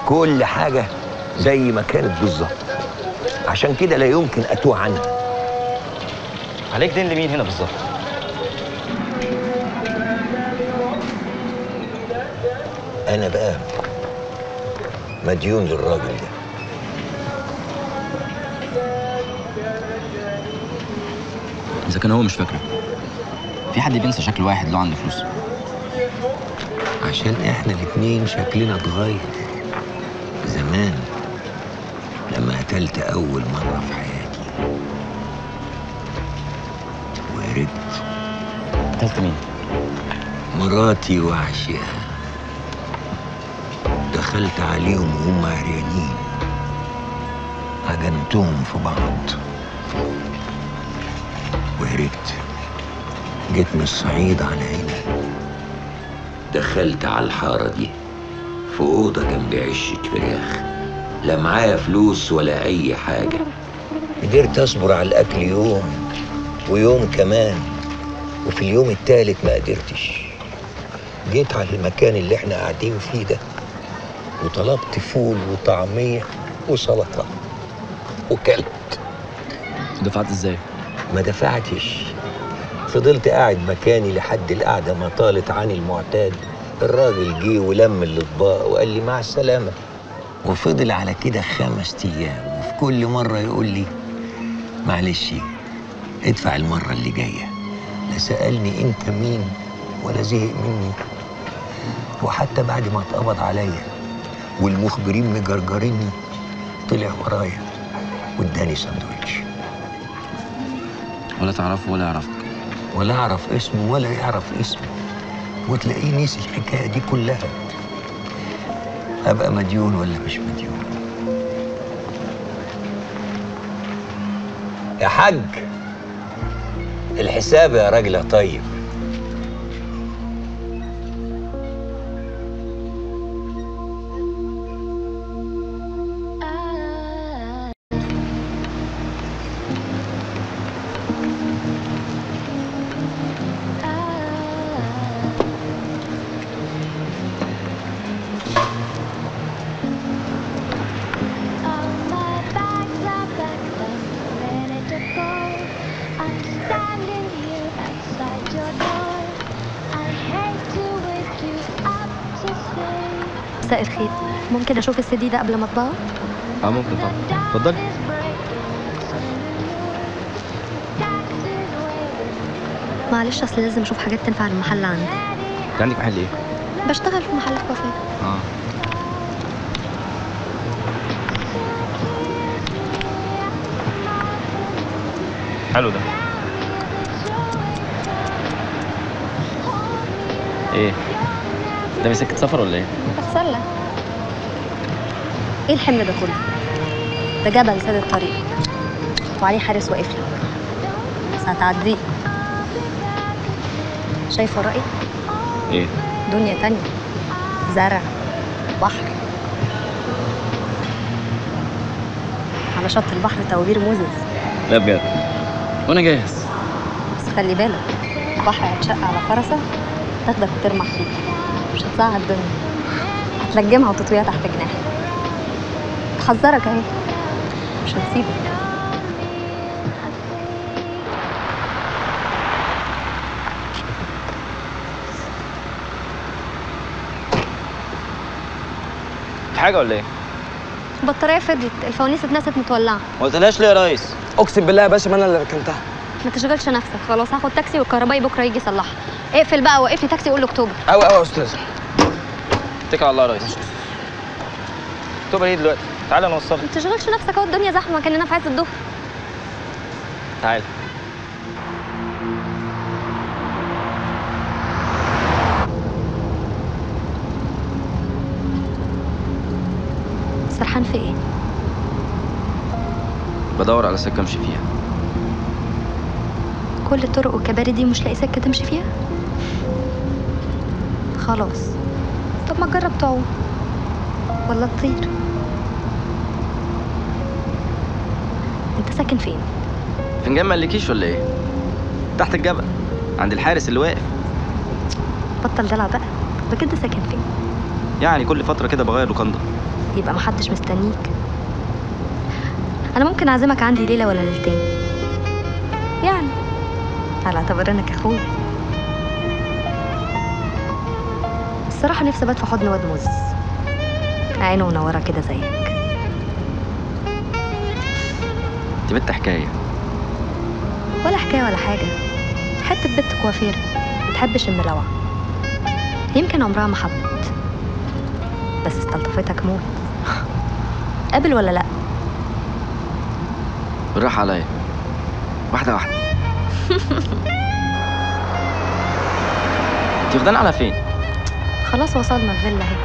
كل حاجة زي ما كانت بالظبط عشان كده لا يمكن أتوه عنها عليك دين لمين هنا بالظبط أنا بقى مديون للراجل ده اذا كان هو مش فاكره في حد بينسى شكل واحد له عنده فلوس عشان احنا الاتنين شكلنا اتغير زمان لما قتلت أول مرة في حياتي وهربت قتلت مين مراتي وعشقها دخلت عليهم وهم عريانين عجنتهم في بعض وهربت جيت من الصعيد على هنا دخلت على الحارة دي في أوضة جنب عشة فراخ لا معايا فلوس ولا أي حاجة قدرت أصبر على الأكل يوم ويوم كمان وفي اليوم التالت ما قدرتش جيت على المكان اللي احنا قاعدين فيه ده وطلبت فول وطعمية وسلطة وكلت دفعت ازاي ما دفعتش فضلت قاعد مكاني لحد القعدة ما طالت عن المعتاد الراجل جه ولم الأطباق وقال لي مع السلامة وفضل على كده خمس أيام وفي كل مرة يقول لي معلش ادفع المرة اللي جاية لا سألني أنت مين ولا زهق مني وحتى بعد ما اتقبض عليا والمخبرين مجرجريني طلع ورايا واداني سندوتش ولا تعرفه ولا يعرفك ولا اعرف اسمه ولا يعرف اسمي وتلاقيه نسي الحكايه دي كلها ابقى مديون ولا مش مديون يا حاج الحساب يا راجل يا طيب مساء الخير ممكن اشوف السي دي ده قبل ما اطبعه اه ممكن طبعا اتفضلي معلش اصل لازم اشوف حاجات تنفع المحل عندي انت عندك محل ايه بشتغل في محل كوافير اه حلو ده ايه ده سكة سفر ولا ايه بتسلى ايه الحمل ده كله ده جبل سد الطريق وعليه حارس واقف لك بس هتعديه شايف ورائي ايه دنيا تانية زرع بحر على شط البحر توابير موزز لا بجد وانا جاهز بس خلي بالك البحر هيتشق على فرسة تاخدك وترمح فيك مش هتزعل الدنيا هتلجمها وتطويها تحت جناحك تحذرك اهي مش هتسيبك في حاجة ولا ايه البطارية فضيت الفوانيس اتنست متولعة ما قلتلهاش ليه يا ريس اقسم بالله يا باشا ما انا اللي ركنتها ما تشغلش نفسك خلاص هاخد تاكسي والكهربائي بكرة يجي يصلحها اقفل بقى وقف لي تاكسي قول له اكتوبر قوي قوي يا استاذ اتكل على الله يا ريس اكتوبر ايه دلوقتي تعالى نوصلك ما تشغلش نفسك اهو الدنيا زحمة كأننا في عز الظهر تعالى سرحان في ايه بدور على سكة امشي فيها كل الطرق والكباري دي مش لاقي سكة تمشي فيها خلاص طب ما تجرب تعوم ولا تطير انت ساكن فين فنجان مالكيش ولا ايه تحت الجبل عند الحارس اللي واقف بطل دلع بقى بجد ساكن فين يعني كل فترة كده بغير لوكاندا يبقى محدش مستنيك انا ممكن اعزمك عندي ليله ولا ليلتين يعني على اعتبار انك اخويا الصراحه نفسي ابات في حضن واد مز عينه منوره كده زيك دي بنت حكايه ولا حكايه ولا حاجه حته بنت كوافير بتحبش الملوعه يمكن عمرها ما حبت بس استلطفتك موت قابل ولا لا بالراحه عليا واحده واحده انت واخداني على فين خلاص وصلنا الفيلا اهي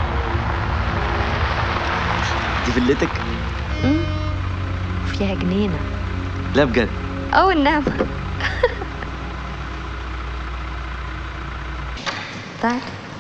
دي فيلتك أمم. فيها جنينه لا بجد او النعمه تعال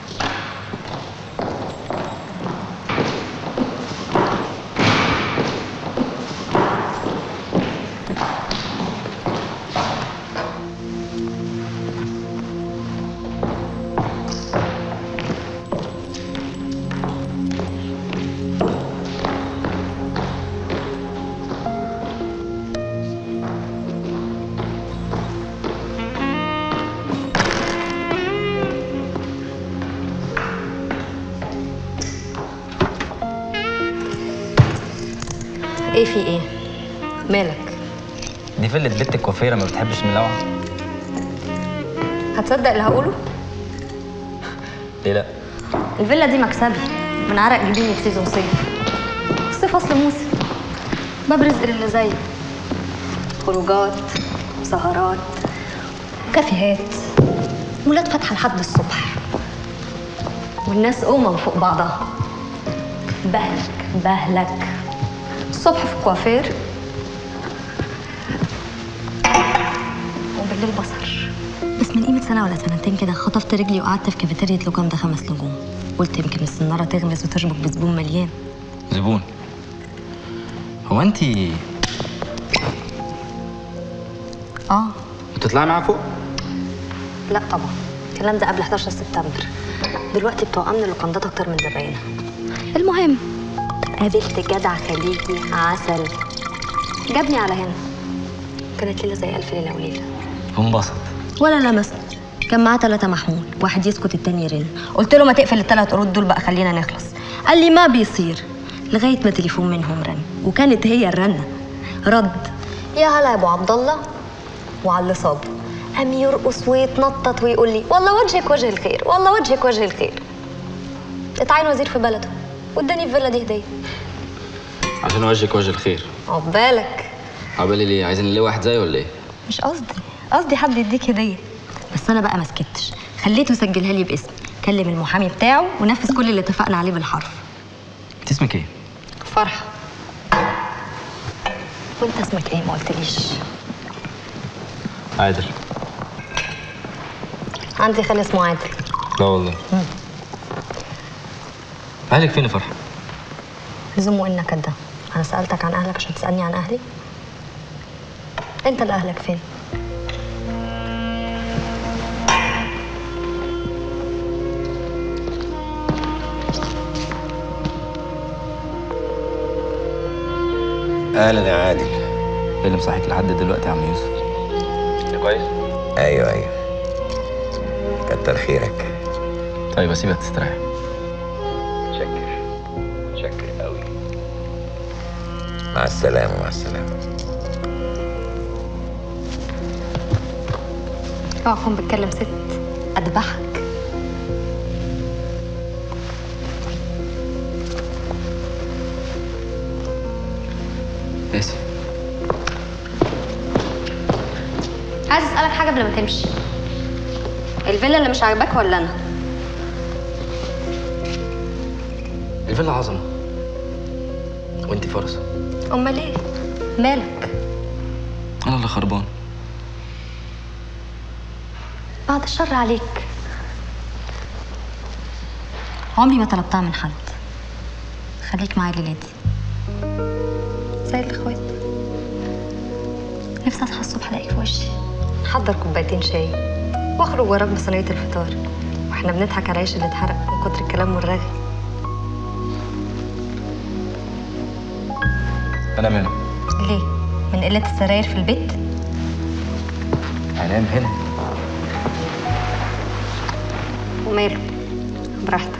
ايه في ايه مالك دي فيلة بنت الكوافيره ما بتحبش الملوعه هتصدق اللي هقوله ليه لا الفيلا دي مكسبي من عرق جبيني في سيزون صيف الصيف اصل موسم باب رزق اللي زي خروجات سهرات كافيهات مولات فاتحه لحد الصبح والناس أمم فوق بعضها بهلك بهلك الصبح في الكوافير وبالليل بصر بس من قيمة سنة ولا سنتين كده خطفت رجلي وقعدت في كافيتيريا لوكاندا خمس نجوم قلت يمكن السنارة تغمز وتشبك بزبون مليان زبون هو انت اه بتطلعي معاها فوق لا طبعا الكلام ده قبل 11 سبتمبر دلوقتي بتوع امن اللوكندات اكتر من زباينها المهم قابلت جدع خليجي عسل جابني على هنا كانت ليله زي الف ليله وليله وانبسط ولا لمسني كان معاه ثلاثة محمول واحد يسكت التاني يرن قلت له ما تقفل الثلاث قرود دول بقى خلينا نخلص قال لي ما بيصير لغاية ما تليفون منهم رن وكانت هي الرنة رد يا هلا يا ابو عبد الله وعلى اللي صابه قام يرقص ويتنطط ويقول لي والله وجهك وجه الخير والله وجهك وجه الخير اتعين وزير في بلده واداني الفيلا دي هديه عشان وجهك وجه الخير عقبالك عبالي ليه عايزين نلاقي واحد زي ولا ايه مش قصدي قصدي حد يديك هديه بس انا بقى ما سكتش خليته يسجلها لي باسمي كلم المحامي بتاعه ونفذ كل اللي اتفقنا عليه بالحرف انت اسمك ايه فرحه وانت اسمك ايه ما قلتليش عادل عندي خال اسمه عادل لا والله اهلك فين يا فرحه لزومه انك ده انا سالتك عن اهلك عشان تسالني عن اهلي انت اللي اهلك فين اهلا يا عادل ايه اللي مصحيك لحد دلوقتي يا عم يوسف كويس ايوه ايوه كتر خيرك طيب اسيبك تستريح شكر شكر قوي مع السلامه مع السلامه اوعى تكون بتكلم ست اذبحك اسف عايز اسالك حاجه قبل ما تمشي الفيلا اللي مش عاجباك ولا انا الفيلا عظمه وانت فرصه امال ايه مالك انا اللي خربان بعد الشر عليك عمري ما طلبتها من حد خليك معايا ليلتي زي الاخوات نفسي اصحى الصبح الاقيك في وشي حضر كوبايتين شاي واخرج وراك بصينيه الفطار واحنا بنضحك على العيش اللي اتحرق من كتر الكلام والرغي انام هنا ليه من قله السراير في البيت انام هنا وماله براحتك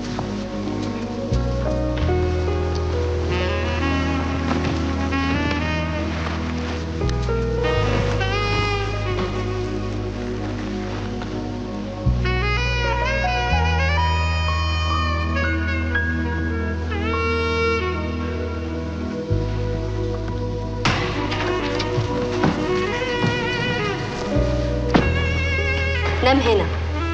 نام هنا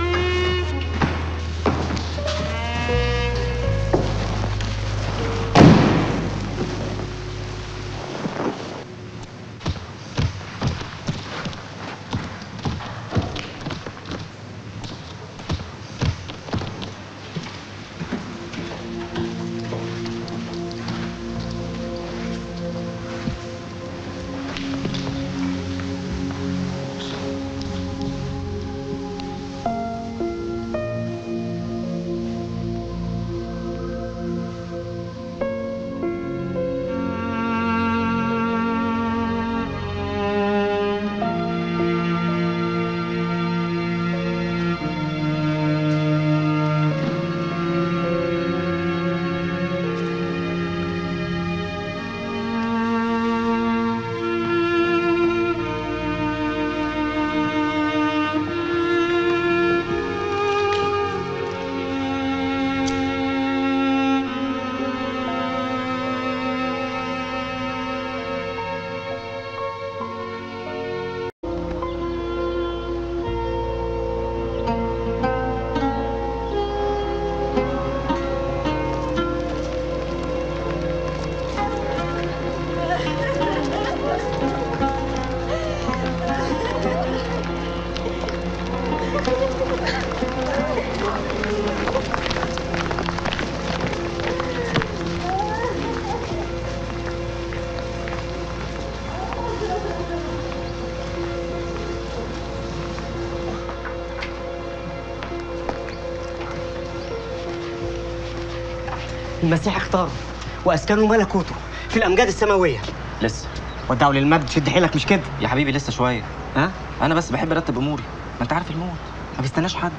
المسيح اختاره واسكنه ملكوته في الامجاد السماويه لسه ودعوا للمجد شد حيلك مش كده يا حبيبي لسه شويه ها انا بس بحب ارتب اموري ما انت عارف الموت ما بيستناش حد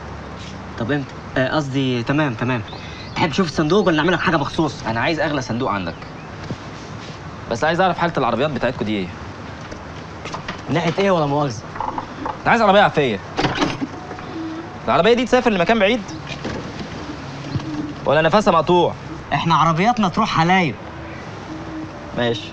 طب امتى آه، قصدي تمام تمام تحب تشوف الصندوق ولا نعمل لك حاجه مخصوص انا عايز اغلى صندوق عندك بس عايز اعرف حاله العربيات بتاعتكم دي ايه من ناحيه ايه ولا مؤاخذه انا عايز عربيه عفيه العربيه دي تسافر لمكان بعيد ولا نفسها مقطوع احنا عربياتنا تروح حلايب ماشي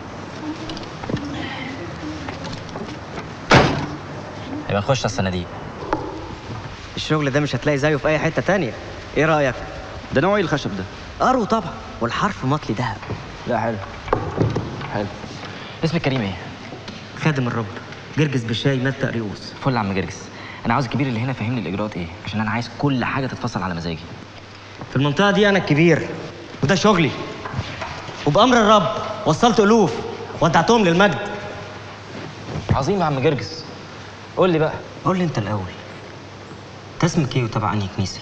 يبقى نخش على الصناديق الشغل ده مش هتلاقي زيه في اي حته تانية ايه رايك ده نوع ايه الخشب ده ارو طبعا والحرف مطلي دهب لا حلو حلو اسمك كريم ايه خادم الرب جرجس بالشاي مات رؤوس فل يا عم جرجس انا عاوز الكبير اللي هنا يفهمني الاجراءات ايه عشان انا عايز كل حاجه تتفصل على مزاجي في المنطقه دي انا الكبير وده شغلي وبامر الرب وصلت الوف ودعتهم للمجد عظيم يا عم جرجس قول لي بقى قول لي انت الاول انت اسمك ايه وتبع انهي كنيسه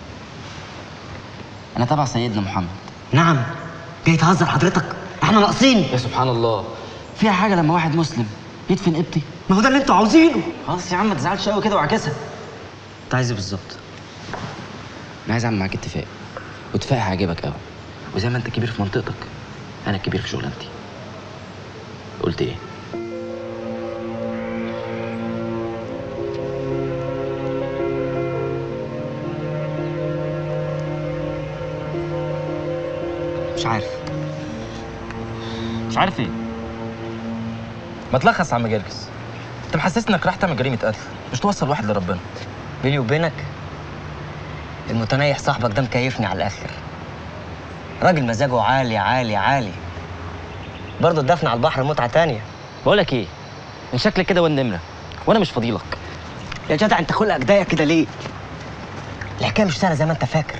انا تبع سيدنا محمد نعم جاي تهزر حضرتك احنا ناقصين يا سبحان الله فيها حاجه لما واحد مسلم يدفن قبطي ما هو ده اللي انتوا عاوزينه خلاص يا عم ما تزعلش قوي كده واعكسها انت عايز ايه بالظبط انا عايز اعمل معاك اتفاق واتفاق هيعجبك قوي وزي ما انت كبير في منطقتك انا الكبير في شغلانتي قلت ايه مش عارف مش عارف ايه ما تلخص يا عم جرجس انت محسسني انك رايح تعمل جريمه قتل مش توصل واحد لربنا بيني وبينك المتنيح صاحبك ده مكيفني على الاخر راجل مزاجه عالي عالي عالي برضه الدفن على البحر متعه تانية بقول لك ايه من شكلك كده والنمره وانا مش فضيلك يا جدع انت خلقك ضيق كده ليه الحكايه مش سهله زي ما انت فاكر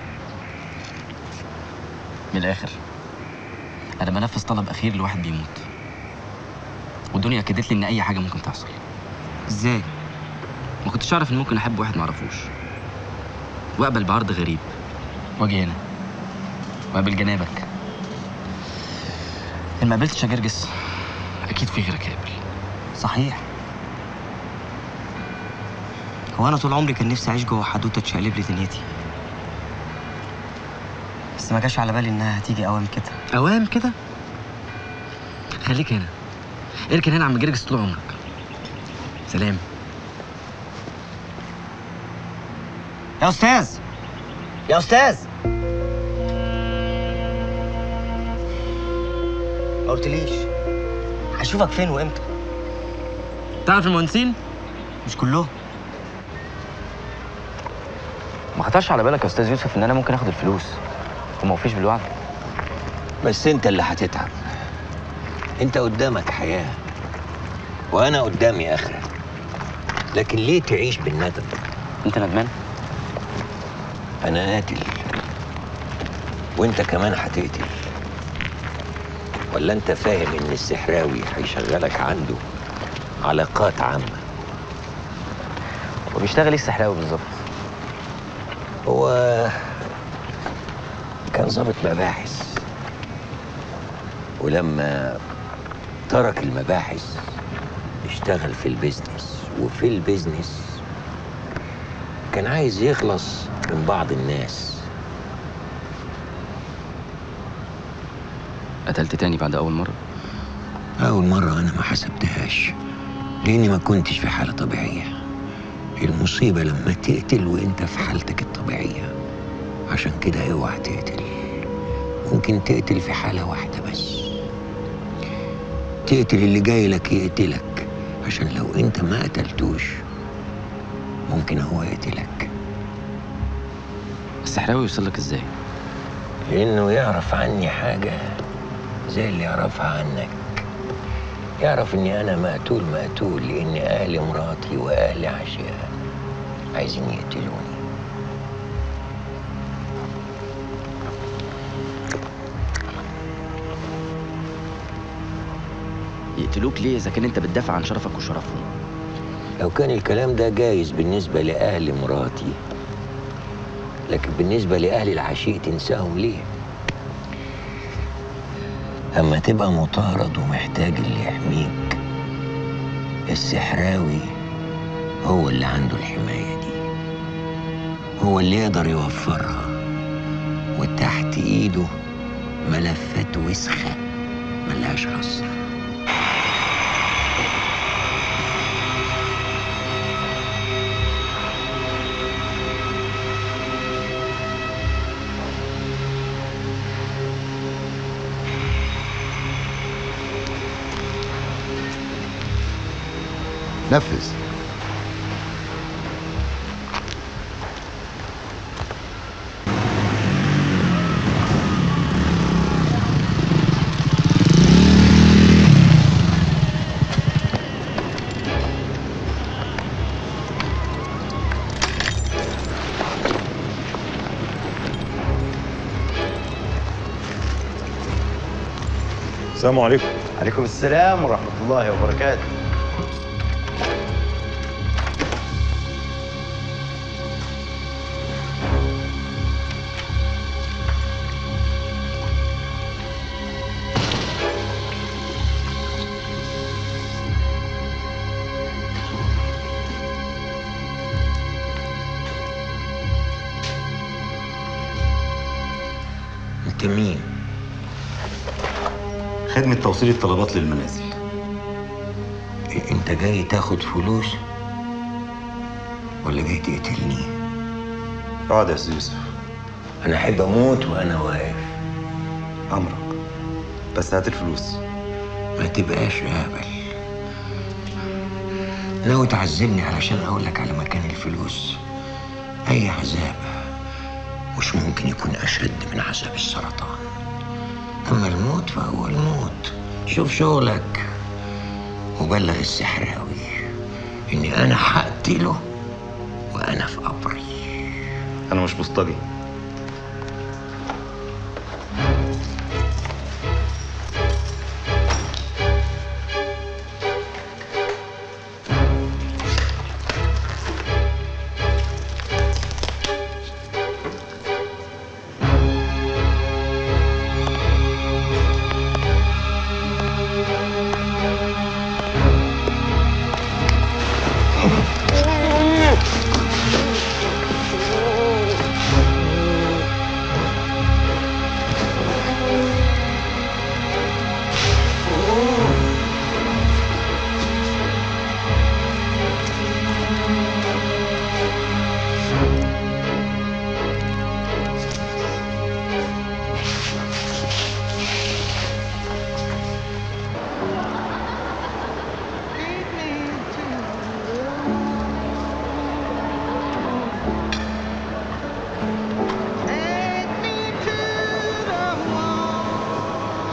من الاخر انا بنفذ طلب اخير لواحد بيموت والدنيا اكدت لي ان اي حاجه ممكن تحصل ازاي ما كنتش اعرف ان ممكن احب واحد ما اعرفوش واقبل بعرض غريب واجي هنا واقابل جنابك ما قابلتش يا جرجس اكيد في غيرك قابل صحيح هو انا طول عمري كان نفسي اعيش جوه حدوته تشقلب لي دنيتي بس ما جاش على بالي انها هتيجي اوام كده اوام كده خليك هنا اركن هنا عم جرجس طول عمرك سلام يا استاذ يا استاذ ما قلتليش هشوفك فين وامتى تعرف المهندسين مش كلهم ما خطرش على بالك يا استاذ يوسف ان انا ممكن اخد الفلوس وما وفيش بالوعد بس انت اللي هتتعب انت قدامك حياة وانا قدامي اخرة لكن ليه تعيش بالندم انت ندمان انا قاتل وانت كمان هتقتل ولا انت فاهم ان السحراوي هيشغلك عنده علاقات عامة وبيشتغل ايه السحلاوي بالظبط هو كان ضابط مباحث ولما ترك المباحث اشتغل في البيزنس وفي البيزنس كان عايز يخلص من بعض الناس قتلت تاني بعد اول مره أول مرة أنا ما حسبتهاش لأني ما كنتش في حالة طبيعية المصيبة لما تقتل وأنت في حالتك الطبيعية عشان كده اوعى تقتل ممكن تقتل في حالة واحدة بس تقتل اللي جاي لك يقتلك عشان لو أنت ما قتلتوش ممكن هو يقتلك السحلاوي يوصل لك ازاي لأنه يعرف عني حاجة زي اللي يعرفها عنك يعرف إني أنا مقتول مقتول لأن أهل مراتي وأهل عشيها عايزين يقتلوني يقتلوك ليه اذا كان انت بتدافع عن شرفك وشرفهم لو كان الكلام ده جايز بالنسبة لأهل مراتي لكن بالنسبة لأهل العشيق تنساهم ليه؟ أما تبقى مطارد ومحتاج اللي يحميك السحراوي هو اللي عنده الحماية دي هو اللي يقدر يوفرها وتحت إيده ملفات وسخة ملهاش حصر نفذ السلام عليكم عليكم السلام ورحمة الله وبركاته أنت مين؟ خدمة توصيل الطلبات للمنازل إيه، انت جاي تاخد فلوس ولا جاي تقتلني اقعد يا أستاذ يوسف انا احب اموت وانا واقف أمرك بس هات الفلوس ما تبقاش هبل ناوي تعذبني علشان اقول لك على مكان الفلوس اي عذاب مش ممكن يكون اشد من عذاب السرطان اما الموت فهو الموت شوف شغلك وبلغ السحراوي اني انا هقتله وانا في قبري أنا مش مصطجي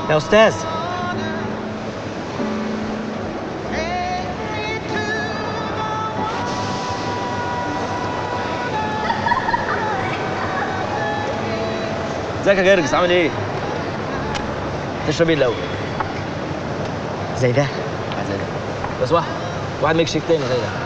يا استاذ ازيك يا جرجس عامل ايه؟ تشرب ايه الاول؟ زي ده زي ده بس واحد واحد ميك شيك تاني زي ده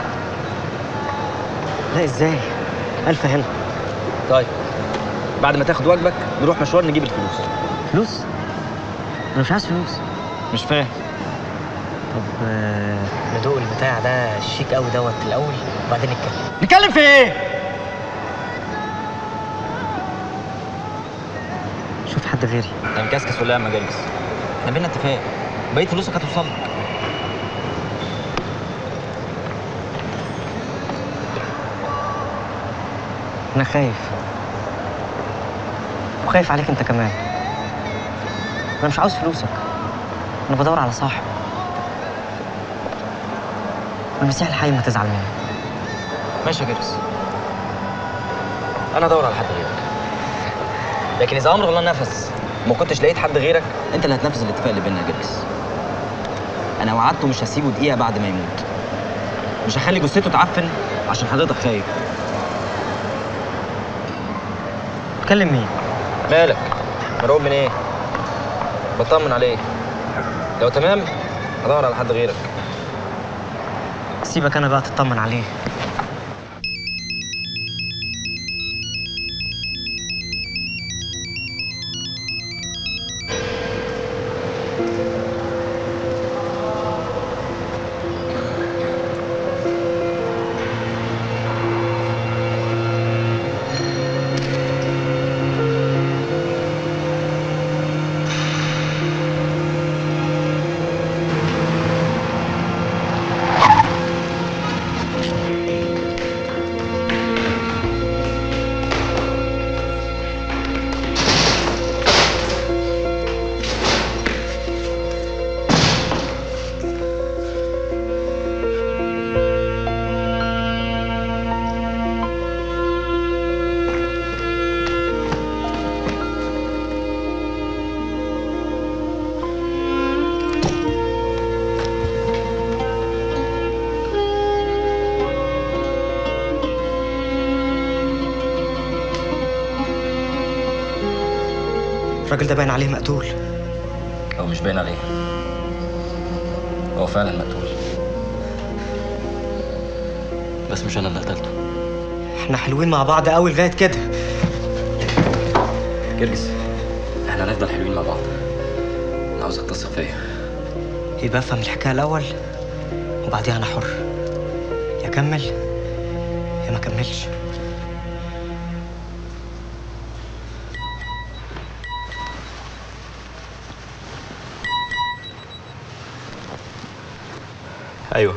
لا ازاي الف هنا طيب بعد ما تاخد واجبك نروح مشوار نجيب الفلوس فلوس انا مش عايز فلوس مش فاهم طب آه، ندوق البتاع ده الشيك قوي دوت الاول وبعدين نتكلم نتكلم في ايه؟ شوف حد غيري انت مكسكس ولا يا اما جرجس؟ احنا بينا اتفاق بقيت فلوسك هتوصل لك انا خايف وخايف عليك انت كمان انا مش عاوز فلوسك انا بدور على صاحب المسيح الحي ما تزعل مني ماشي يا جرجس انا ادور على حد غيرك لكن اذا امر الله نفس وما كنتش لقيت حد غيرك انت اللي هتنفذ الاتفاق اللي بيننا يا جرجس انا وعدته مش هسيبه دقيقه بعد ما يموت مش هخلي جثته تعفن عشان حضرتك خايف تكلم مين مالك مرعوب من ايه بطمن عليه لو تمام ادور على حد غيرك سيبك انا بقى تطمن عليه الراجل ده باين عليه مقتول هو مش باين عليه هو فعلا مقتول بس مش انا اللي قتلته احنا حلوين مع بعض قوي لغايه كده جرجس احنا هنفضل حلوين مع بعض انا عاوزك تثق فيا يبقى افهم الحكايه الاول وبعديها انا حر يا اكمل يا ما اكملش ايوه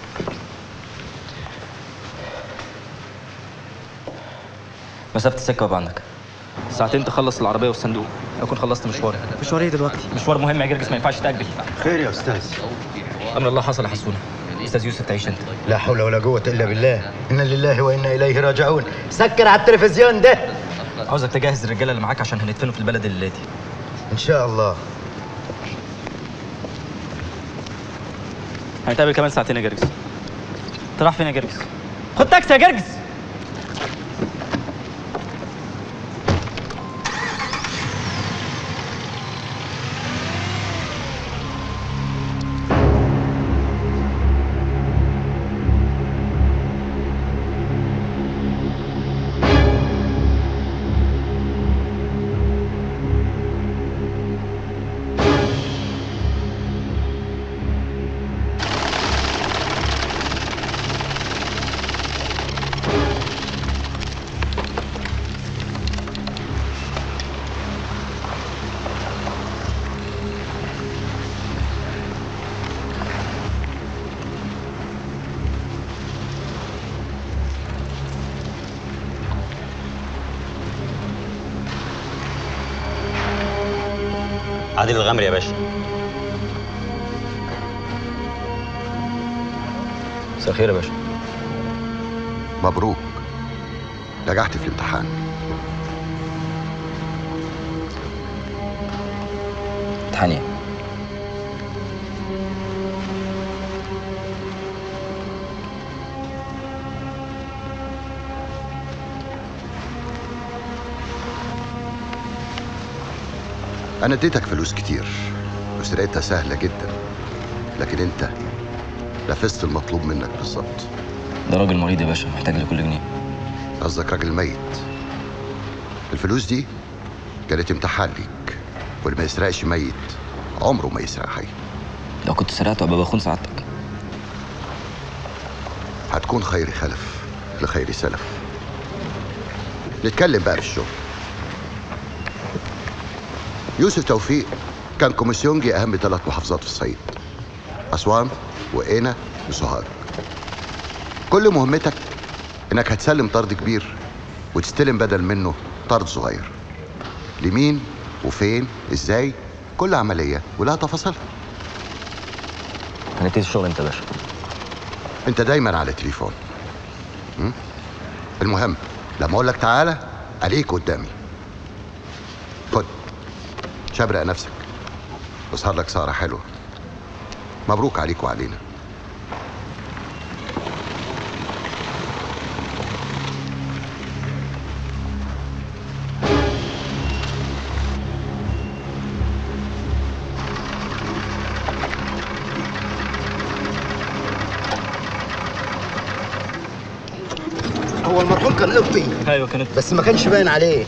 مسافة السكة بقى عندك ساعتين تخلص العربية والصندوق أكون خلصت مشواري مشوار ايه دلوقتي مشوار مهم يا جرجس ما ينفعش تأجل خير يا استاذ أمر الله حصل يا حسونة أستاذ يوسف تعيش أنت لا حول ولا قوة الا بالله انا لله وانا اليه راجعون سكر على التلفزيون ده عاوزك تجهز الرجالة اللي معاك عشان هندفنوا في البلد اللي دي ان شاء الله هنتقابل كمان ساعتين يا جرجس انت رايح فين يا جرجس؟ خد تاكسي يا جرجس عادل الغمري يا باشا مساء الخير يا باشا مبروك نجحت في الامتحان حانيه انا اديتك فلوس كتير وسرقتها سهله جدا لكن انت نفذت المطلوب منك بالظبط ده راجل مريض يا باشا محتاج لكل جنيه قصدك راجل ميت الفلوس دي كانت امتحان ليك واللي ما يسرقش ميت عمره ما يسرق حي لو كنت سرقت ابقى بخون سعادتك هتكون خير خلف لخير سلف نتكلم بقى في الشغل يوسف توفيق كان كوميسيونجي أهم ثلاث محافظات في الصعيد أسوان وقنا وسوهاج كل مهمتك إنك هتسلم طرد كبير وتستلم بدل منه طرد صغير لمين وفين ازاي كل عملية ولها تفاصيلها هنبتدي الشغل انت يا باشا انت دايما على تليفون م? المهم لما اقول لك تعالى عليك قدامي خد شبرق نفسك واسهر لك سهره حلوه مبروك عليك وعلينا هو المرحوم كان قبطي ايوه كانت بس ما كانش باين عليه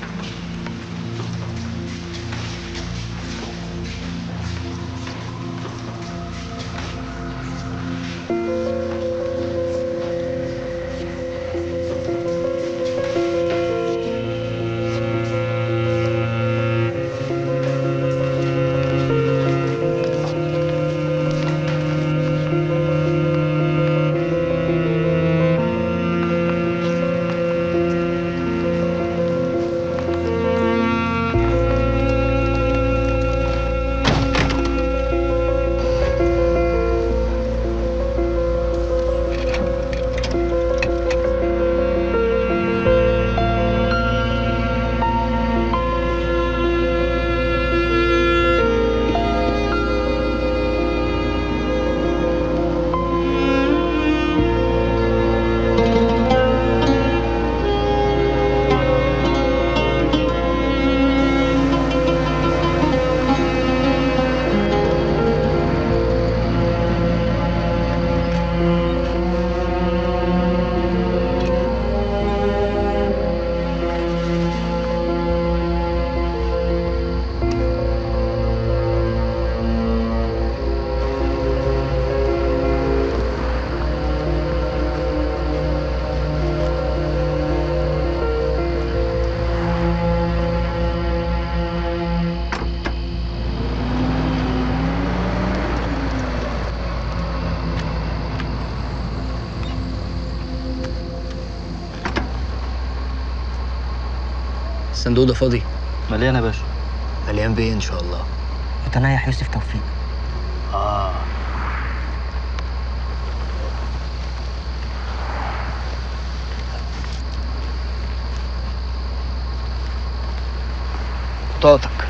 الصندوق ده فاضي مليان يا باشا مليان بيه ان شاء الله متنيح يوسف توفيق اه بطاقتك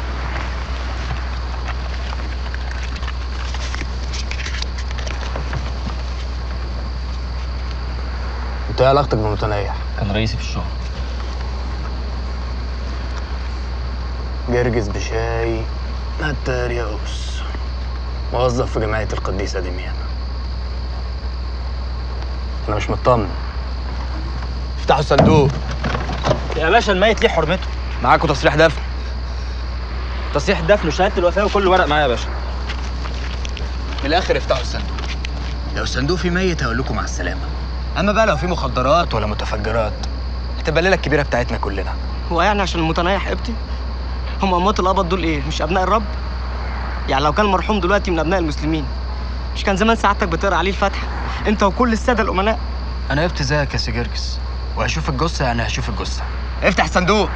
انت ايه علاقتك بمتنيح؟ كان رئيسي في الشغل جرجس بشاي نتاريوس موظف في جمعية القديسة دميان أنا مش مطمن افتحوا الصندوق يا باشا الميت ليه حرمته معاكوا تصريح دفن تصريح الدفن وشهاده الوفاه وكل ورق معايا يا باشا من الآخر افتحوا الصندوق لو الصندوق فيه ميت هقول لكم مع السلامة أما بقى لو فيه مخدرات ولا متفجرات هتبقى الليلة الكبيرة بتاعتنا كلنا هو يعني عشان المتنيح ابتي هم اموات القبض دول ايه مش ابناء الرب يعني لو كان المرحوم دلوقتي من ابناء المسلمين مش كان زمان سعادتك بتقرا عليه الفاتحه انت وكل الساده الامناء أنا قبت زيك يا سيجرجس وهشوف الجثة يعني هشوف الجثة افتح الصندوق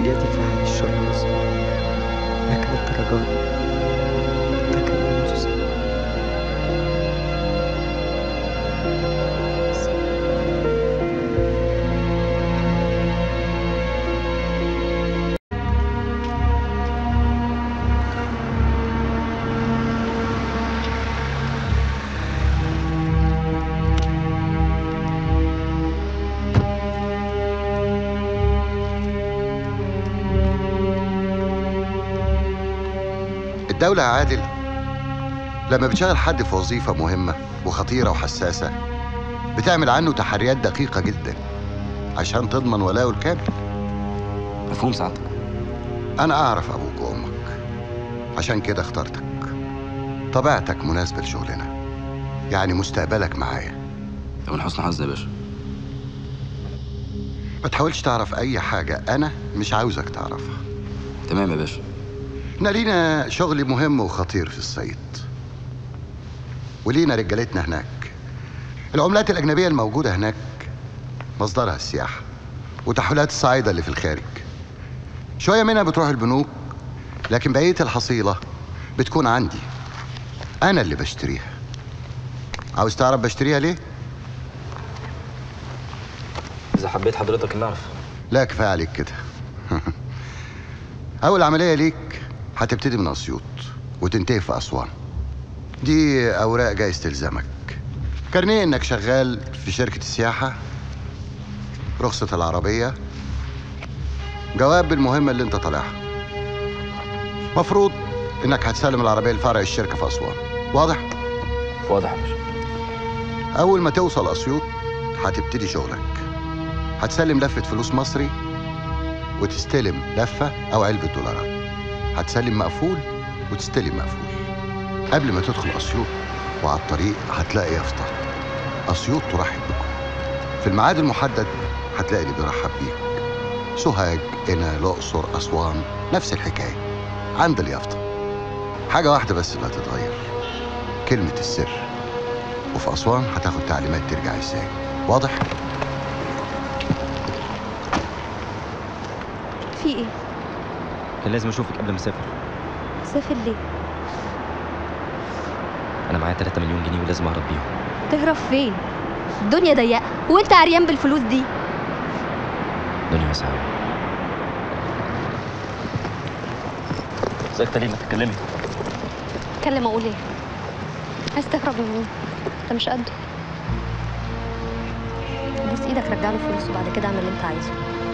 يدي في حال الشر والظلم لكن انت رجائي انت كان منذ زمان الدولة يا عادل لما بتشغل حد في وظيفة مهمة وخطيرة وحساسة بتعمل عنه تحريات دقيقة جدا عشان تضمن ولاءه الكامل مفهوم سعادتك أنا أعرف أبوك وأمك عشان كده اخترتك طبيعتك مناسبة لشغلنا يعني مستقبلك معايا ده من حسن حظي يا باشا ما تحاولش تعرف أي حاجة أنا مش عاوزك تعرفها تمام يا باشا احنا لينا شغل مهم وخطير في الصعيد ولينا رجالتنا هناك العملات الأجنبية الموجودة هناك مصدرها السياحة وتحويلات الصعايدة اللي في الخارج شوية منها بتروح البنوك لكن بقية الحصيلة بتكون عندي أنا اللي بشتريها عاوز تعرف بشتريها ليه؟ اذا حبيت حضرتك نعرف لا كفاية عليك كده أول عملية ليك هتبتدي من أسيوط وتنتهي في أسوان دي أوراق جايز تلزمك كارنيه إنك شغال في شركة السياحة رخصة العربية جواب بالمهمة اللي أنت طالعها مفروض إنك هتسلم العربية لفرع الشركة في أسوان واضح؟ واضح يا باشا أول ما توصل أسيوط هتبتدي شغلك هتسلم لفة فلوس مصري وتستلم لفة أو علبة دولارات هتسلم مقفول وتستلم مقفول قبل ما تدخل أسيوط وعلى الطريق هتلاقي يافطة أسيوط ترحب بكم في الميعاد المحدد هتلاقي اللي بيرحب بيك سوهاج قنا الأقصر أسوان نفس الحكاية عند اليافطة حاجة واحدة بس اللي هتتغير كلمة السر وفي أسوان هتاخد تعليمات ترجع ازاي واضح؟ في ايه؟ كان لازم اشوفك قبل ما اسافر سافر ليه؟ انا معايا 3 مليون جنيه ولازم اهرب بيهم تهرب فين؟ الدنيا ضيقة وانت عريان بالفلوس دي الدنيا واسعه أوي. ساكتة ليه ما تتكلمي اتكلم اقول ايه؟ عايز تهرب من مين؟ انت مش قده بوس ايدك رجع له فلوس وبعد كده اعمل اللي انت عايزه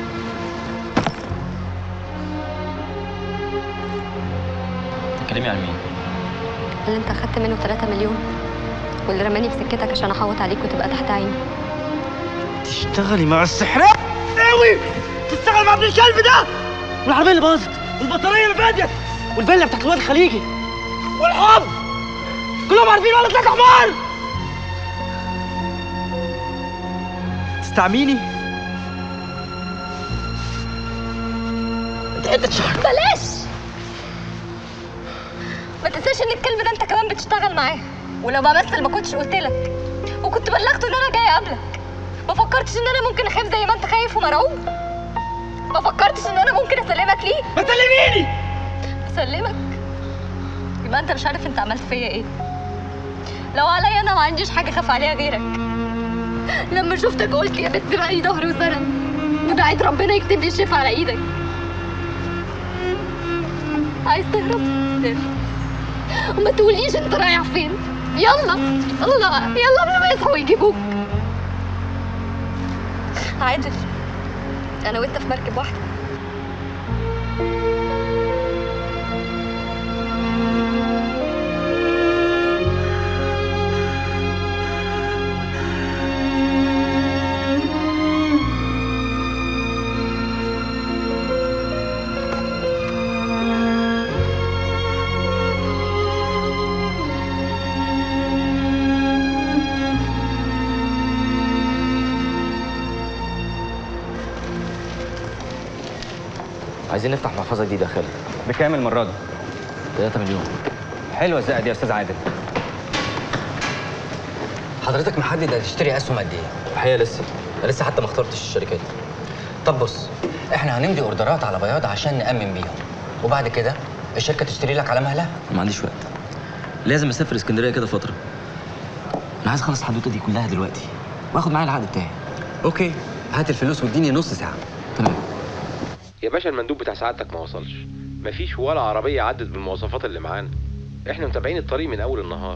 تتكلمي عن مين اللي انت اخدت منه 3 مليون واللي رماني في سكتك عشان احوط عليك وتبقى تحت عيني تشتغلي مع السحرات قوي تشتغل مع ابن الكلب ده والعربيه اللي باظت والبطاريه اللي فاتت والفيلا بتاعت الواد الخليجي والحب كلهم عارفين ولا لك حمار تستعميني انت حته شهر بلاش ما تنساش ان الكلب ده انت كمان بتشتغل معاه ولو بمثل ما كنتش قلت لك وكنت بلغته ان انا جايه قبلك ما فكرتش ان انا ممكن اخاف زي ما انت خايف ومرعوب ما فكرتش ان انا ممكن اسلمك ليه ما تسلميني اسلمك يبقى انت مش عارف انت عملت فيا ايه لو عليا انا ما عنديش حاجه اخاف عليها غيرك لما شفتك قلت يا بنت بقى ظهري وسند ودعيت ربنا يكتب لي الشفا على ايدك عايز تهرب تهرب وما تقوليش انت رايح فين يلا يلا يلا قبل ما يصحوا يجيبوك عادل انا وانت في مركب واحده عايزين نفتح محفظه جديده يا خالد بكام المره دي 3 مليون حلوه الزقه دي يا استاذ عادل حضرتك محدد هتشتري اسهم قد ايه؟ الحقيقه لسه انا لسه حتى ما اخترتش الشركات طب بص احنا هنمضي اوردرات على بياض عشان نامن بيهم وبعد كده الشركه تشتري لك على مهلها ما عنديش وقت لازم اسافر اسكندريه كده فتره انا عايز اخلص الحدوته دي كلها دلوقتي واخد معايا العقد بتاعي اوكي هات الفلوس واديني نص ساعه تمام يا باشا المندوب بتاع سعادتك ما وصلش مفيش ولا عربية عدت بالمواصفات اللي معانا احنا متابعين الطريق من اول النهار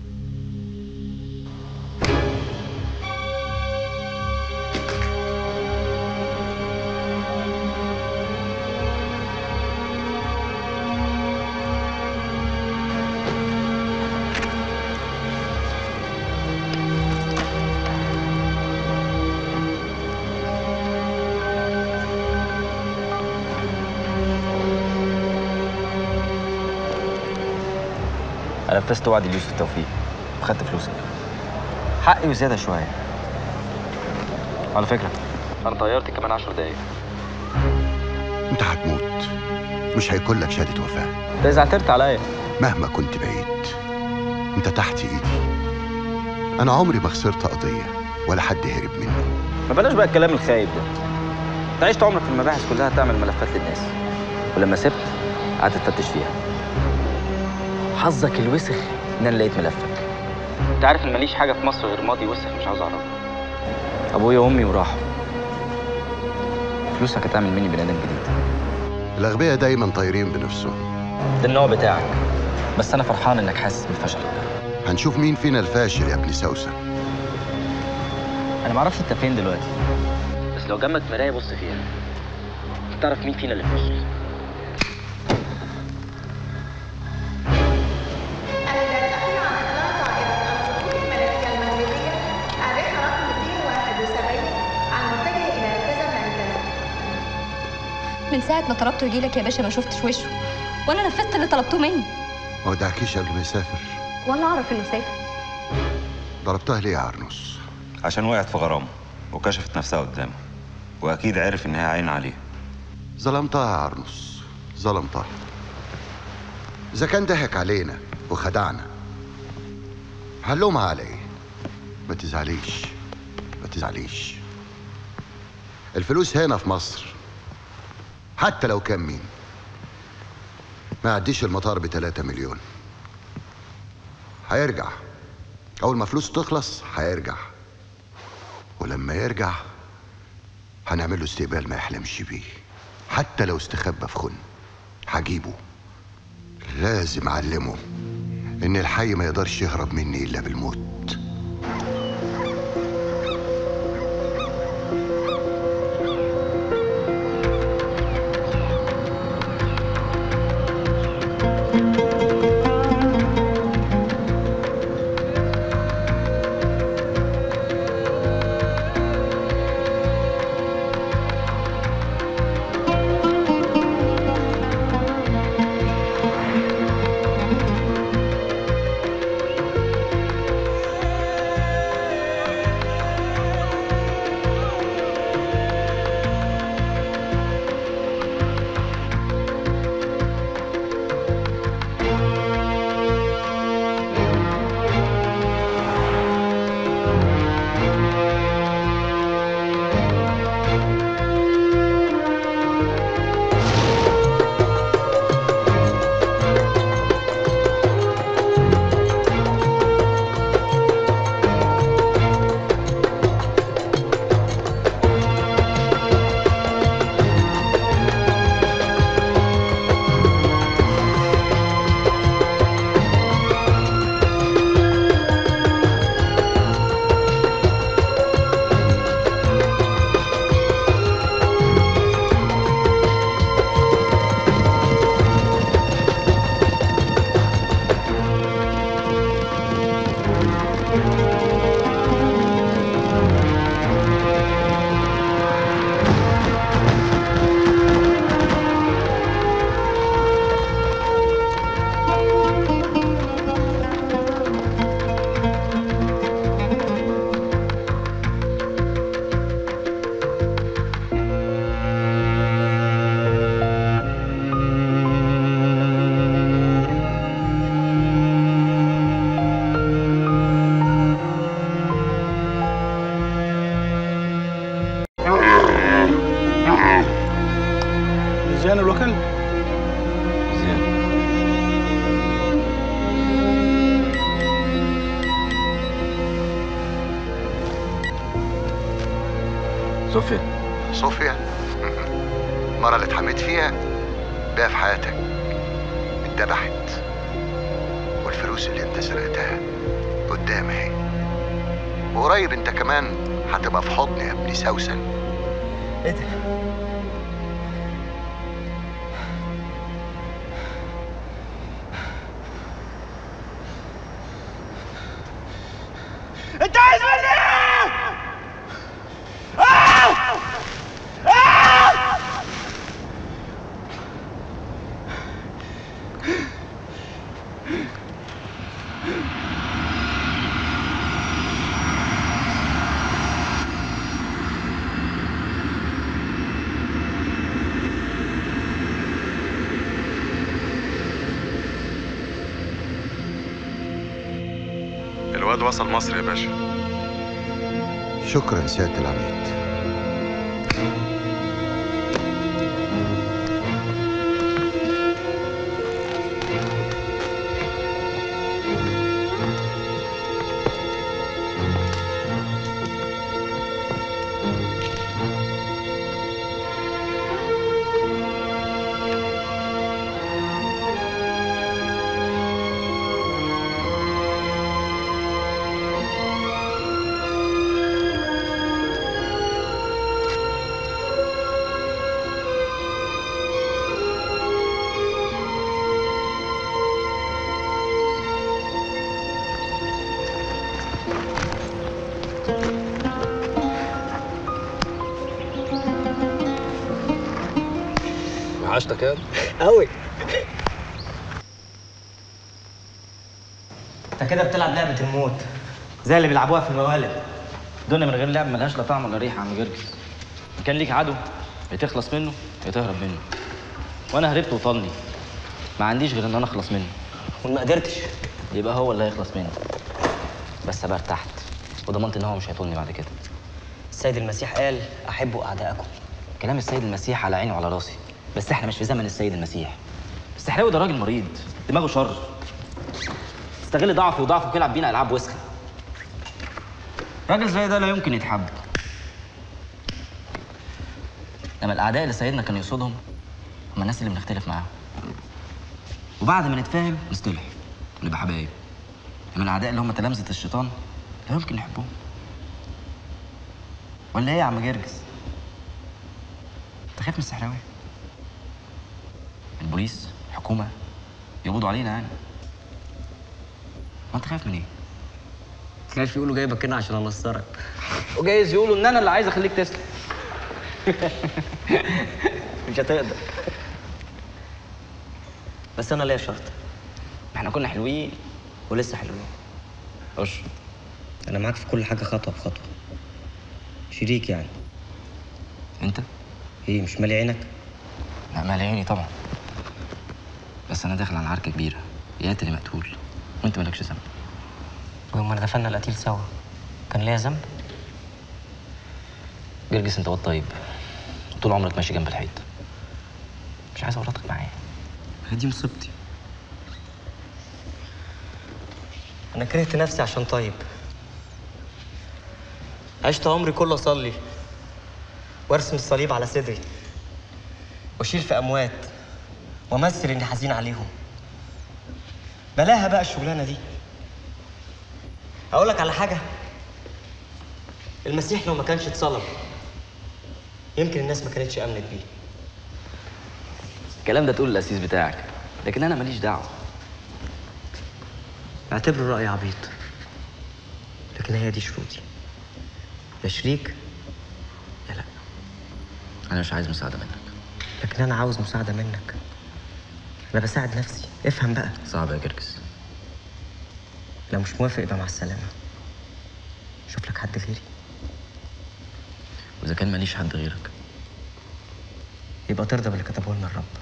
انا نفذت وعد ليوسف توفيق وخدت فلوسك حقي وزياده شويه على فكره انا طيرت كمان 10 دقايق انت هتموت مش هيكون لك شهاده وفاه انت اذا اعترت عليا مهما كنت بعيد انت تحت ايدي انا عمري ما خسرت قضيه ولا حد هرب مني ما بلاش بقى الكلام الخايب ده انت عشت عمرك في المباحث كلها تعمل ملفات للناس ولما سبت قعدت تفتش فيها حظك الوسخ ان انا لقيت ملفك انت عارف ان ماليش حاجه في مصر غير ماضي وسخ مش عاوز اعرفه ابويا وامي وراحوا فلوسك هتعمل مني بني ادم جديد الاغبياء دايما طايرين بنفسهم ده النوع بتاعك بس انا فرحان انك حاسس بفشلك هنشوف مين فينا الفاشل يا ابن سوسن انا معرفش انت فين دلوقتي بس لو جنبك مرايه بص فيها تعرف مين فينا اللي فاشل من ساعة ما طلبته يجيلك يا باشا ما شفتش وشه وانا نفذت اللي طلبتوه مني ما ودعكيش قبل ما يسافر ولا اعرف انه سافر ضربتها ليه يا عرنوس عشان وقعت في غرامه وكشفت نفسها قدامه واكيد عرف انها عين عليه ظلمتها يا عرنوس ظلمتها اذا كان ضحك علينا وخدعنا هنلومها على ايه ما تزعليش ما تزعليش الفلوس هنا في مصر حتى لو كان مين ما يعديش المطار بتلاتة مليون هيرجع أول ما فلوسه تخلص هيرجع ولما يرجع هنعمل له استقبال ما يحلمش بيه حتى لو استخبى في خن هجيبه لازم أعلمه إن الحي ما يقدرش يهرب مني إلا بالموت زيان الوكل زين صوفيا صوفيا المرة اللي اتحميت فيها بقى في حياتك اتذبحت والفلوس اللي انت سرقتها قدام اهي وقريب انت كمان هتبقى في حضن يا ابني سوسن ايه ده؟ انت عايز مني ايه؟ آه! آه! الواد وصل مصر يا باشا شكرا سيادة العميد وحشتك يا قوي انت كده بتلعب لعبه الموت زي اللي بيلعبوها في الموالد الدنيا من غير لعب ملهاش لا طعم ولا ريحه يا عم جرجس إن كان ليك عدو يا تخلص منه يا تهرب منه وانا هربت وطلني ما عنديش غير ان انا اخلص منه وما قدرتش يبقى هو اللي هيخلص مني بس ابقى ارتحت وضمنت ان هو مش هيطولني بعد كده السيد المسيح قال احبوا اعدائكم كلام السيد المسيح على عيني وعلى راسي بس احنا مش في زمن السيد المسيح السحراوي ده راجل مريض دماغه شر استغل ضعفي وضعفه ويلعب بينا العاب وسخه راجل زي ده لا يمكن يتحب انما الاعداء اللي سيدنا كان يقصدهم هم الناس اللي بنختلف معاهم وبعد ما نتفاهم نصطلح ونبقى حبايب انما الاعداء اللي هم تلامذه الشيطان لا يمكن نحبهم ولا ايه يا عم جرجس انت خايف من السحراوي البوليس الحكومه يقبضوا علينا يعني ما انت خايف من ايه خايف يقولوا جايبك هنا عشان انصرك وجايز يقولوا ان انا اللي عايز اخليك تسلم مش هتقدر بس انا ليا شرط احنا كنا حلوين ولسه حلوين خش انا معاك في كل حاجه خطوه بخطوه شريك يعني انت ايه مش مالي عينك لا مالي عيني طبعا بس انا داخل على عركه كبيره يا قاتل يا مقتول وانت مالكش ذنب ويوم دفنا القتيل سوا كان ليا ذنب جرجس انت واد طيب طول عمرك ماشي جنب الحيط مش عايز اورطك معايا هي دي مصيبتي انا كرهت نفسي عشان طيب عشت عمري كله اصلي وارسم الصليب على صدري واشيل في اموات وامثل اني حزين عليهم بلاها بقى الشغلانه دي اقول لك على حاجه المسيح لو ما كانش اتصلب يمكن الناس ما كانتش امنت بيه الكلام ده تقول الاسيس بتاعك لكن انا ماليش دعوه اعتبره رأي عبيط لكن هي دي شروطي يا شريك يا لا انا مش عايز مساعده منك لكن انا عاوز مساعدة منك انا بساعد نفسي افهم بقى صعب يا جرجس لو مش موافق يبقى مع السلامة شوف لك حد غيري واذا كان ماليش حد غيرك يبقى ترضى باللي كتبه لنا الرب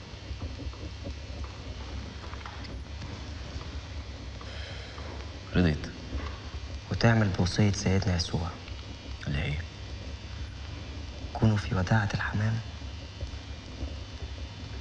رضيت وتعمل بوصية سيدنا يسوع اللي هي كونوا في وداعة الحمام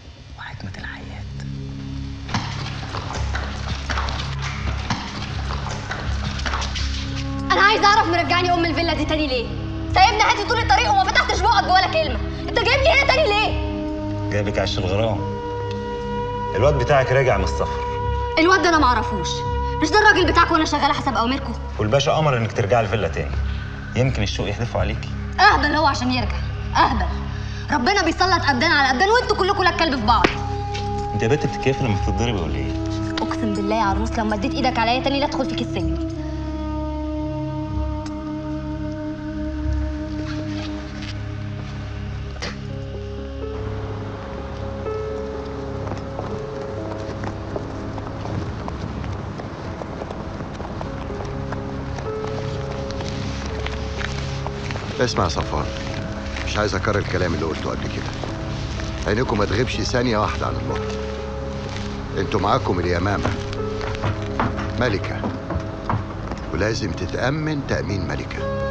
ترجعني ام الفيلا دي تاني ليه سايبني هادي طول الطريق وما فتحتش بقك ولا كلمه انت جايبني هنا تاني ليه جايبك عش الغرام الواد بتاعك راجع من السفر الواد ده انا معرفوش مش ده الراجل بتاعك وانا شغاله حسب اوامركم والباشا امر انك ترجعي الفيلا تاني يمكن الشوق يحدفوا عليكي اهبل هو عشان يرجع اهبل ربنا بيسلط ابدان على ابدان وانتوا كلكم لا الكلب في بعض انت يا بنت بتتكيفي لما بتتضربي ولا ايه؟ اقسم بالله يا عروس لو مديت ايدك عليا تاني لا ادخل فيك السجن اسمع يا صفوان مش عايز اكرر الكلام اللي قلته قبل كده عينكم ما تغيبش ثانية واحدة عن النور انتوا معاكم اليمامة ملكة ولازم تتأمن تأمين ملكة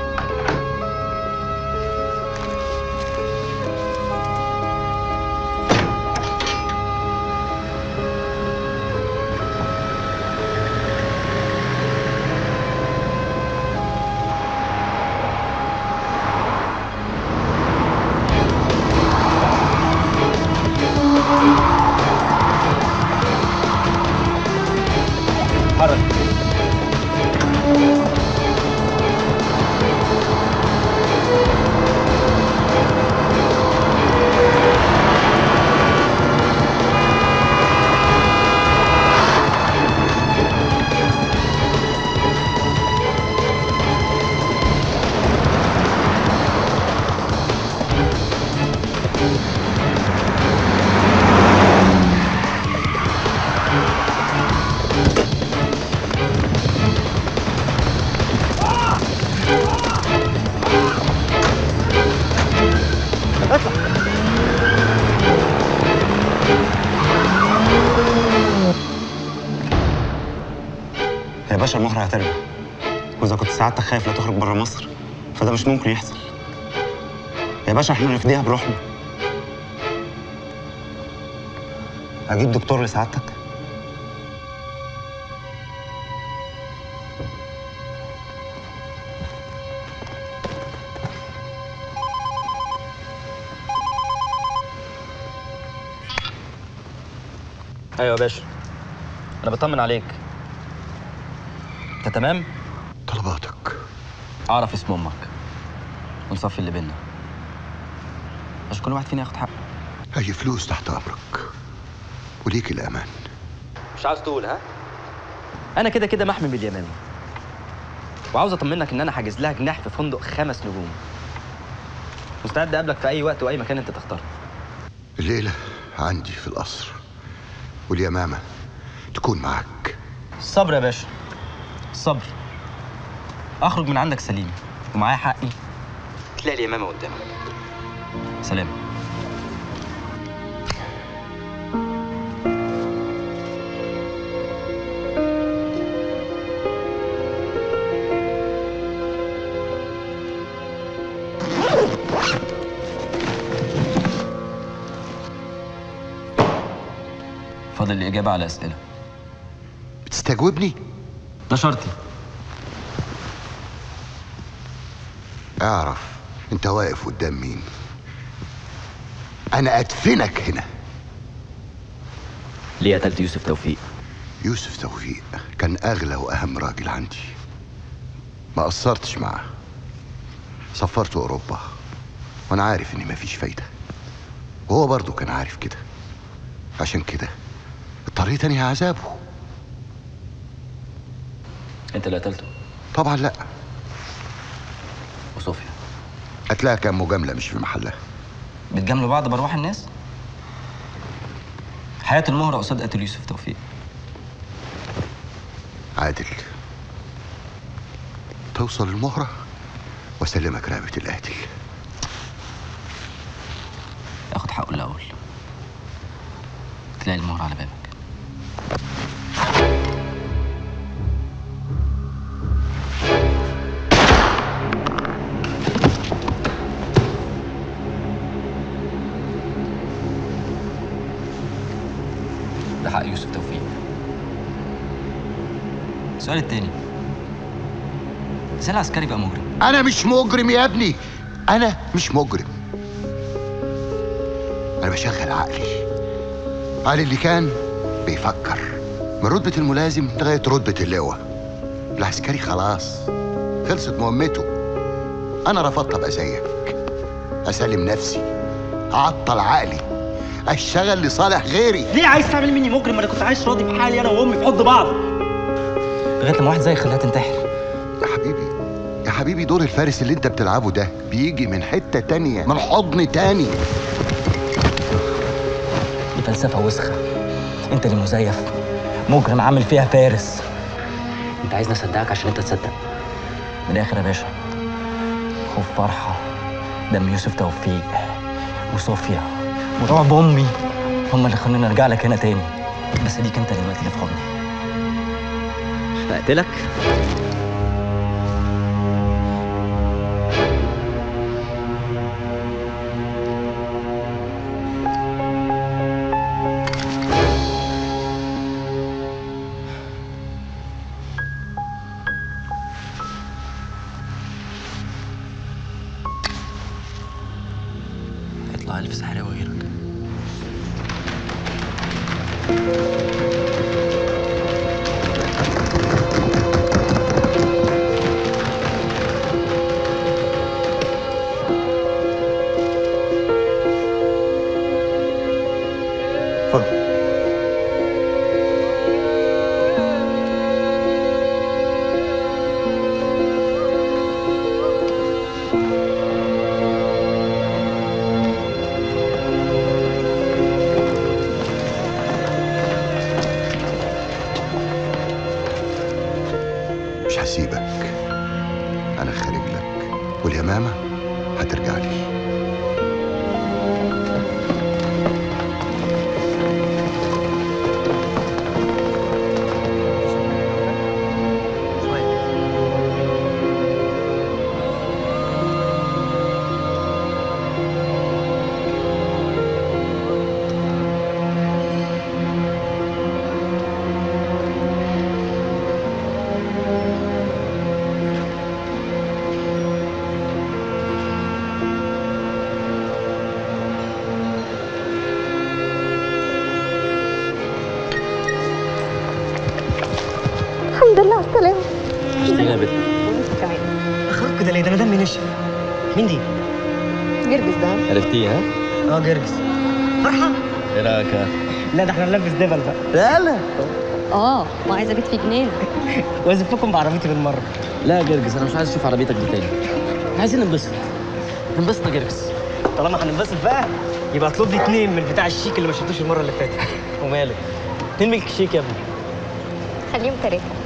يا باشا المهرة هترجع واذا كنت سعادتك خايف لا تخرج بره مصر فده مش ممكن يحصل يا باشا احنا نفديها بروحنا اجيب دكتور لسعادتك ايوه يا باشا انا بطمن عليك انت تمام طلباتك اعرف اسم امك ونصفي اللي بينا عشان كل واحد فينا ياخد حقه اي فلوس تحت امرك وليك الامان مش عاوز تقول ها انا كده كده محمي باليمامي وعاوز اطمنك ان انا حاجز لها جناح في فندق خمس نجوم مستعد اقابلك في اي وقت واي مكان انت تختاره الليلة عندي في القصر واليمامة تكون معاك الصبر يا باشا الصبر اخرج من عندك سليم ومعايا حقي تلاقي اليمامه قدامك سلام فاضل الإجابة على أسئلة بتستجوبني ده شرطي اعرف انت واقف قدام مين انا ادفنك هنا ليه قتلت يوسف توفيق يوسف توفيق كان اغلى واهم راجل عندي ما قصرتش معاه سافرت اوروبا وانا عارف اني مفيش فايده وهو برضه كان عارف كده عشان كده اضطريت انهي عذابه أنت اللي قتلته طبعا لا وصوفيا هتلاقي كان مجامله مش في محلها بتجاملوا بعض بأرواح الناس حياة المهرة قصاد قتل يوسف توفيق عادل توصل المهرة واسلمك رقبة القاتل ياخد حقه الأول تلاقي المهرة على بابك ده حق يوسف توفيق السؤال التاني ازاي العسكري بقى مجرم انا مش مجرم يا ابني انا مش مجرم انا بشغل عقلي عقلي اللي كان بيفكر من رتبة الملازم لغاية رتبة اللواء العسكري خلاص خلصت مهمته انا رفضت ابقى زيك اسلم نفسي اعطل عقلي اشتغل لصالح غيري ليه عايز تعمل مني مجرم انا كنت عايش راضي بحالي انا وامي في حضن بعض لغايه لما واحد زي خلاها تنتحر يا حبيبي يا حبيبي دور الفارس اللي انت بتلعبه ده بيجي من حتة تانية من حضن تاني دي فلسفه وسخه انت اللي مزيف مجرم عامل فيها فارس انت عايزني اصدقك عشان انت تصدق من الاخر يا باشا خوف فرحه دم يوسف توفيق وصوفيا ورعب امي هم اللي خلوني ارجع لك هنا تاني بس ليك انت دلوقتي اللي في حضني اقتلك يطلع الف سحراوي غيرك اتفضل مش هسيبك انا خارج لك واليمامة هترجع لي الحمد لله على السلامة يا بت وانت كمان اخرج كده ليه ده انا دمي نشف مين دي؟ جرجس ده عرفتيه ها؟ اه جرجس فرحه ايه رايك لا ده احنا نلبس دبل بقى لا لا اه ما عايزة بيت في جنينة وازفكم بعربيتي بالمره لا يا جرجس انا مش عايز اشوف عربيتك دي تاني عايزين ننبسط ننبسط يا جرجس طالما هننبسط بقى يبقى اطلب لي اتنين من البتاع الشيك اللي ما شفتوش المره اللي فاتت ومالك اتنين ميلك شيك يا ابني خليهم تلاتة